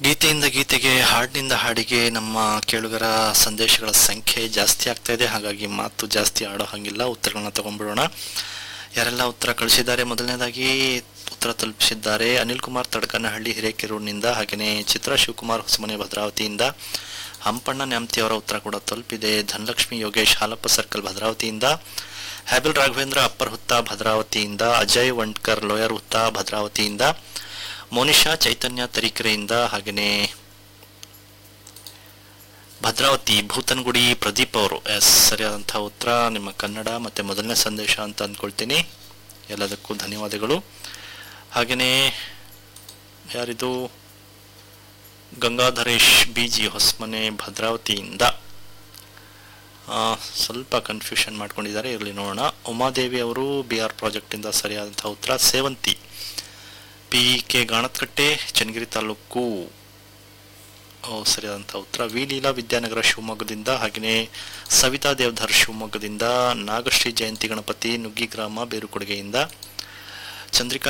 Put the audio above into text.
ಗೀತೆಯಿಂದ ಗೀತೆಗೆ ಹಾಡಿನಿಂದ ಹಾಡಿಗೆ ನಮ್ಮ ಕೇಳುಗರ ಸಂದೇಶಗಳ ಸಂಖ್ಯೆ ಜಾಸ್ತಿ ಆಗ್ತಾ ಇದೆ ಹಾಗಾಗಿ ಮಾತು ಜಾಸ್ತಿ ಆಡೋ ಹಾಗಿಲ್ಲ ಉತ್ತರಗಳನ್ನ ತಗೊಂಡ್ಬಿಡೋಣ ಯಾರೆಲ್ಲ ಉತ್ತರ ಕಳಿಸಿದ್ದಾರೆ ಮೊದಲನೇದಾಗಿ ಉತ್ತರ ತಲುಪಿಸಿದ್ದಾರೆ ಅನಿಲ್ ಕುಮಾರ್ ತಡಕನಹಳ್ಳಿ ಹಿರೇಕೆರೂರಿನಿಂದ ಹಾಗೆಯೇ ಚಿತ್ರಾ ಶಿವಕುಮಾರ್ ಹೊಸಮನೆ ಭದ್ರಾವತಿಯಿಂದ ಹಂಪಣ್ಣ ನ್ಯಾಮ್ತಿ ಅವರ ಉತ್ತರ ಕೂಡ ತಲುಪಿದೆ ಧನಲಕ್ಷ್ಮಿ ಯೋಗೇಶ್ ಹಾಲಪ್ಪ ಸರ್ಕಲ್ ಭದ್ರಾವತಿಯಿಂದ ಹ್ಯಾಬಿಲ್ ರಾಘವೇಂದ್ರ ಅಪ್ಪರ್ ಹುತ್ತ ಭದ್ರಾವತಿಯಿಂದ ಅಜಯ್ ವಂಡ್ಕರ್ ಲೋಯರ್ ಹುತ್ತ ಭದ್ರಾವತಿಯಿಂದ ಮೋನಿಶಾ ಚೈತನ್ಯ ತರೀಕೆರೆಯಿಂದ ಹಾಗೆಯೇ ಭದ್ರಾವತಿ ಭೂತನಗುಡಿ ಪ್ರದೀಪ್ ಅವರು ಎಸ್ ಸರಿಯಾದಂತಹ ಉತ್ತರ ನಿಮ್ಮ ಕನ್ನಡ ಮತ್ತೆ ಮೊದಲನೇ ಸಂದೇಶ ಅಂತ ಅಂದ್ಕೊಳ್ತೀನಿ ಎಲ್ಲದಕ್ಕೂ ಧನ್ಯವಾದಗಳು ಹಾಗೆಯೇ ಯಾರಿದು ಗಂಗಾಧರೇಶ್ ಬಿ ಜಿ ಹೊಸಮನೆ ಭದ್ರಾವತಿಯಿಂದ ಆ, ಸ್ವಲ್ಪ ಕನ್ಫ್ಯೂಷನ್ ಮಾಡ್ಕೊಂಡಿದ್ದಾರೆ ಇರಲಿ ನೋಡೋಣ ಉಮಾದೇವಿ ಅವರು ಬಿ ಆರ್ ಪ್ರಾಜೆಕ್ಟಿಂದ ಸರಿಯಾದಂತಹ ಉತ್ತರ ಸೇವಂತಿ ಪಿ ಕೆ ಗಾಣತ್ಕಟ್ಟೆ ಚನ್ನಗಿರಿ ತಾಲೂಕು ಓ ಸರಿಯಾದಂಥ ಉತ್ತರ ವಿ ಲೀಲಾ ವಿದ್ಯಾನಗರ ಶಿವಮೊಗ್ಗದಿಂದ ಹಾಗೆಯೇ ಸವಿತಾ ದೇವಧರ್ ಶಿವಮೊಗ್ಗದಿಂದ ನಾಗಶ್ರೀ ಜಯಂತಿ ಗಣಪತಿ ನುಗ್ಗಿ ಗ್ರಾಮ ಬೇರುಕೊಡುಗೆಯಿಂದ ಚಂದ್ರಿಕಾ